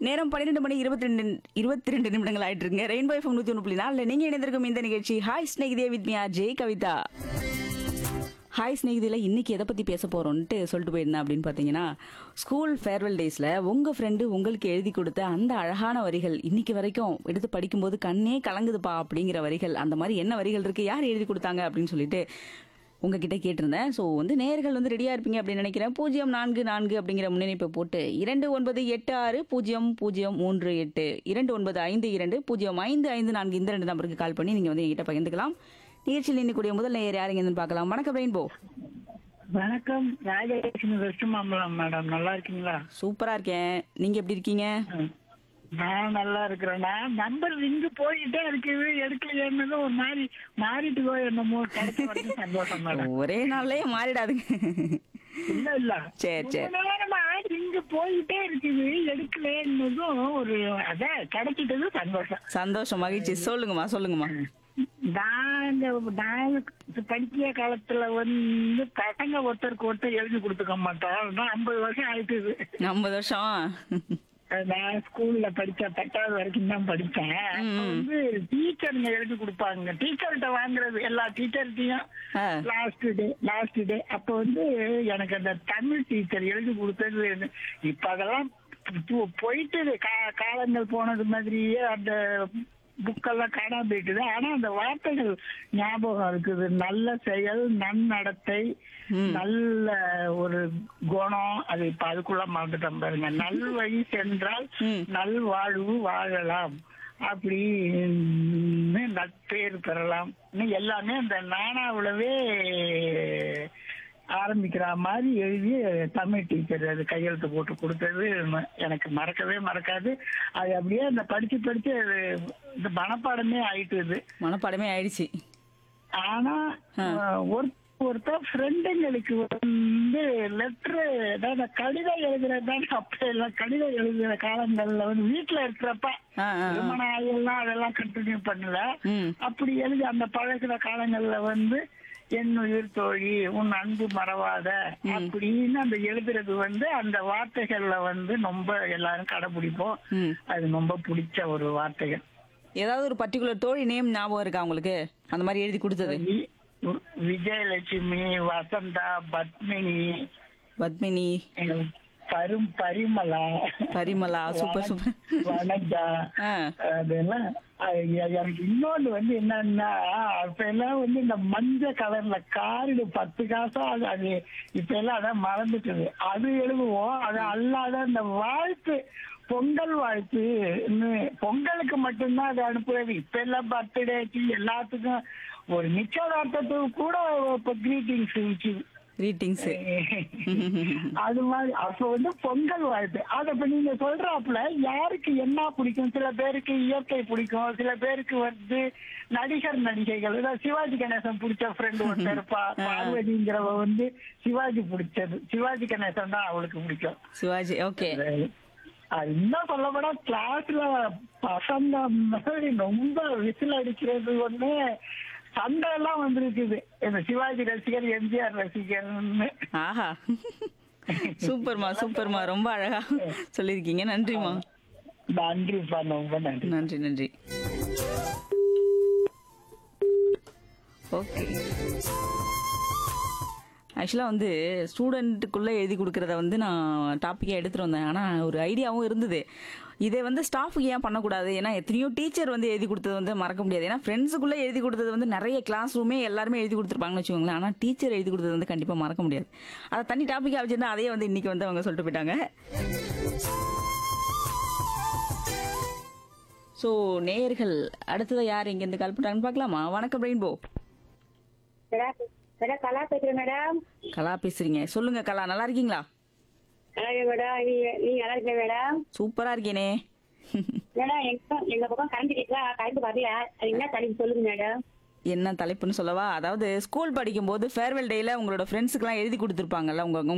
நேரம் பன்னிரெண்டு மணி இருபத்தி ரெண்டு இருபத்தி ரெண்டு நிமிடங்கள் ஆயிட்டு இருக்குங்க ரெயின்போ எஃப்எம் நூத்தி ஒன்று புள்ளி நாலுல நீங்க இணைந்திருக்கும் இந்த நிகழ்ச்சி hi Snehithe with me R Jai Kavitha hi ஸ்நேகிதில இன்னைக்கு எதை பத்தி பேச போறோம்ட்டு சொல்லிட்டு போயிருந்தேன் அப்படின்னு பாத்தீங்கன்னா ஸ்கூல் ஃபேர்வெல் டேஸ்ல உங்க ஃப்ரெண்டு உங்களுக்கு எழுதி கொடுத்த அந்த அழகான வரிகள் இன்னைக்கு வரைக்கும் எடுத்து படிக்கும்போது கண்ணே கலங்குதுப்பா அப்படிங்கிற வரிகள் அந்த மாதிரி என்ன வரிகள் இருக்கு யார் எழுதி கொடுத்தாங்க அப்படின்னு சொல்லிட்டு உங்ககிட்ட கேட்டிருந்தேன் ஸோ வந்து நேர்கள் வந்து ரெடியாக இருப்பீங்க அப்படின்னு நினைக்கிறேன் பூஜ்ஜியம் நான்கு நான்கு அப்படிங்கிற முன்னணிப்பை போட்டு இரண்டு ஒன்பது எட்டு ஆறு பூஜ்ஜியம் பூஜ்ஜியம் மூன்று எட்டு இரண்டு ஒன்பது ஐந்து இரண்டு பூஜ்ஜியம் ஐந்து ஐந்து நான்கு இந்த ரெண்டு நம்பருக்கு கால் பண்ணி நீங்கள் வந்து என்கிட்ட பகிர்ந்துக்கலாம் நிகழ்ச்சியில் இன்னக்கூடிய முதல் நேயர் யாருங்கன்னு பார்க்கலாம் வணக்கம் ரெயின்போ வணக்கம் ராஜலட்சுமி வெஸ்ட் மாம்பலம் மேடம் நல்லா இருக்கீங்களா சூப்பராக இருக்கேன் நீங்கள் எப்படி இருக்கீங்க ம். நான் நல்லா இருக்கிறேன் நான் நம்பர் ரிங்கு போயிட்டே இருக்குது எடுக்கலையேன்னு ஒரு மாதிரி மாறிட்டு போய் என்னமோ கிடைச்ச வரைக்கும் சந்தோஷம் மேடம் ஒரே நாள்லயே மாறிடாதுங்க இல்ல இல்ல சரி, சரி. ரொம்ப நேரமா ரிங்கு போயிட்டே இருக்குது எடுக்கலன்னதும் ஒரு அதான் கிடைச்சிட்டது சந்தோஷம் சந்தோஷம் மகிழ்ச்சி சொல்லுங்கம்மா சொல்லுங்கம்மா நான் இந்த நான் படிக்கிற காலத்துல வந்து பசங்க ஒருத்தருக்கு ஒருத்தர் எழுதி கொடுத்துக்க மாட்டோம் நான் ஐம்பது வருஷம் ஆயிட்டுது ஐம்பது வருஷம் நான் ஸ்கூல்ல படிச்ச பத்தாவது வரைக்கும் தான் படிச்சேன் அப்ப வந்து டீச்சருங்க எழுதி கொடுப்பாங்க டீச்சர்கிட்ட வாங்குறது எல்லா டீச்சர்கிட்டையும் ஆ. லாஸ்ட் டே லாஸ்ட் டே அப்ப வந்து எனக்கு அந்த தமிழ் டீச்சர் எழுதி கொடுத்தது என்ன- இப்ப அதெல்லாம் போ- போயிட்டு கா- காலங்கள் போனது மாதிரியே அந்த புக்கெல்லாம் காணாம போயிட்டுது ஆனா அந்த வார்த்தைகள் ஞாபகம் இருக்குது நல்ல செயல் நன்னடத்தை நல்ல ஒரு குணம் அது இப்ப அதுக்குள்ள மறந்துட்டோம் பாருங்க நல் வழி சென்றால் ம். நல்வாழ்வு வாழலாம் அப்படின்னு நட்பேர் பெறலாம் இன்னும் எல்லாமே அந்த நானாவுலவே ஆரம்பிக்கிற மாதிரி எழுதி தமிழ் டீச்சர் அது கையெழுத்து போட்டு கொடுத்தது ம- எனக்கு மறக்கவே மறக்காது அது அப்படியே அந்த படிச்சு படிச்சு அது இந்த மனப்பாடமே ஆயிட்டு இது மனப்பாடமே ஆயிடுச்சு ஆனா அஹ், ஒரு ஒருத்தர் ஃப்ரெண்டுங்களுக்கு வந்து லெட்டர் அதாவது கடிதம் எழுதுறது அப்ப எல்லாம் கடிதம் எழுதுற காலங்கள்ல வந்து வீட்டுல இருக்கிறப்ப ஆ, ஆ, ஆ. திருமணம் ஆகியெல்லாம் அதெல்லாம் கண்டினியூ பண்ணல ம் அப்படி எழுதி அந்த பழகிற காலங்கள்ல வந்து என் உயிர் தோழி உன் அன்பு மறவாத அப்படின்னு அந்த எழுதுறது வந்து அந்த வார்த்தைகள்ல வந்து ரொம்ப எல்லாரும் கடைபிடிப்போம் ம் அது ரொம்ப பிடிச்ச ஒரு வார்த்தைகள் ஏதாவது ஒரு பர்டிகுலர் தோழி நேம் ஞாபகம் இருக்கா உங்களுக்கு அந்த மாதிரி எழுதி கொடுத்தது வி- விஜயலட்சுமி வசந்தா பத்மினி பத்மினி அஹ் பரும் பரிமலா பரிமலா சூப்பர் சூப்பர் வனஜா ஆ அதெல்லாம் அது எ- எனக்கு இன்னொன்று வந்து என்னன்னா அப்ப எல்லாம் வந்து இந்த மஞ்சள் கலர்ல காரிடு பத்து காசா அது அது இப்ப எல்லாம் அதான் மறந்துட்டுது அது எழுதுவோம் அது அல்லாத இந்த வாழ்த்து பொங்கல் வாழ்த்து பொங்கலுக்கு மட்டும்தான் அது அனுப்புறது இப்ப எல்லாம் பர்த்டேக்கு எல்லாத்துக்கும் ஒரு நிச்சயதார்த்தத்துக்கு கூட இப்ப கிரீட்டிங்ஸ் விற்கிது கிரீட்டிங்ஸ் அது மாதிரி அப்ப வந்து பொங்கல் வாழ்த்து அது இப்ப நீங்க சொல்றாப்புல யாருக்கு என்ன பிடிக்கும் சில பேருக்கு இயற்கை பிடிக்கும் சில பேருக்கு வந்து நடிகர் நடிகைகள் அதாவது சிவாஜி கணேசன் பிடிச்ச ஃப்ரெண்டு ஒருத்தர் இருப்பா பார்வதிங்கிறவ வந்து சிவாஜி பிடிச்சது சிவாஜி கணேசன் தான் அவளுக்கு பிடிக்கும் சிவாஜி ஓகே அது இன்னும் சொல்லப்போனா கிளாஸ்ல பசங்க மாதிரி ரொம்ப விசில் அடிக்கிறது ஒண்ணு சண்டை எல்லாம் வந்திருக்குது இந்த சிவாஜி ரசிகர் எம்ஜிஆர் ரசிகர்னு ஆஹா சூப்பர்மா சூப்பர்மா ரொம்ப அழகா சொல்லியிருக்கீங்க நன்றிமா நன்றிப்பா ரொம்ப நன்றி நன்றி நன்றி ஓகே ஆக்சுவலாக வந்து ஸ்டூடெண்ட்டுக்குள்ளே எழுதி கொடுக்குறத வந்து நான் டாப்பிக்காக எடுத்துகிட்டு வந்தேன் ஆனால் ஒரு ஐடியாவும் இருந்தது இதை வந்து ஸ்டாஃபுக்கு ஏன் பண்ணக்கூடாது ஏன்னா எத்தனையோ டீச்சர் வந்து எழுதி கொடுத்தது வந்து மறக்க முடியாது ஏன்னா ஃப்ரெண்ட்ஸுக்குள்ளே எழுதி கொடுத்தது வந்து நிறைய கிளாஸ் ரூமே எல்லாருமே எழுதி கொடுத்துருப்பாங்கன்னு வச்சுக்கோங்களேன் ஆனால் டீச்சர் எழுதி கொடுத்தது வந்து கண்டிப்பாக மறக்க முடியாது அதை தனி டாப்பிக்காக வச்சுருந்தா அதையே வந்து இன்றைக்கி வந்து அவங்க சொல்லிட்டு போயிட்டாங்க ஸோ நேயர்கள் அடுத்ததை யார் இங்கேருந்து கால் பண்ணுறாங்கன்னு பார்க்கலாமா வணக்கம் ரெயின்போ மேடம் கலா பேசுறேன் மேடம் கலா பேசுறீங்க சொல்லுங்க கலா நல்லா இருக்கீங்களா நல்லா இருக்கேன் மேடம் நீங்க நீங்க நல்லா இருக்கீங்க மேடம் சூப்பரா இருக்கேனே மேடம் எங்க எங்க பக்கம் கரண்ட் கேட்கல கரண்ட் வரல அது என்ன தலைப்பு சொல்லுங்க மேடம் என்ன தலைப்புன்னு சொல்லவா அதாவது ஸ்கூல் படிக்கும்போது ஃபேர்வெல் டேல உங்களோட ஃப்ரெண்ட்ஸுக்குலாம் எழுதி கொடுத்துருப்பாங்கல்ல உங்க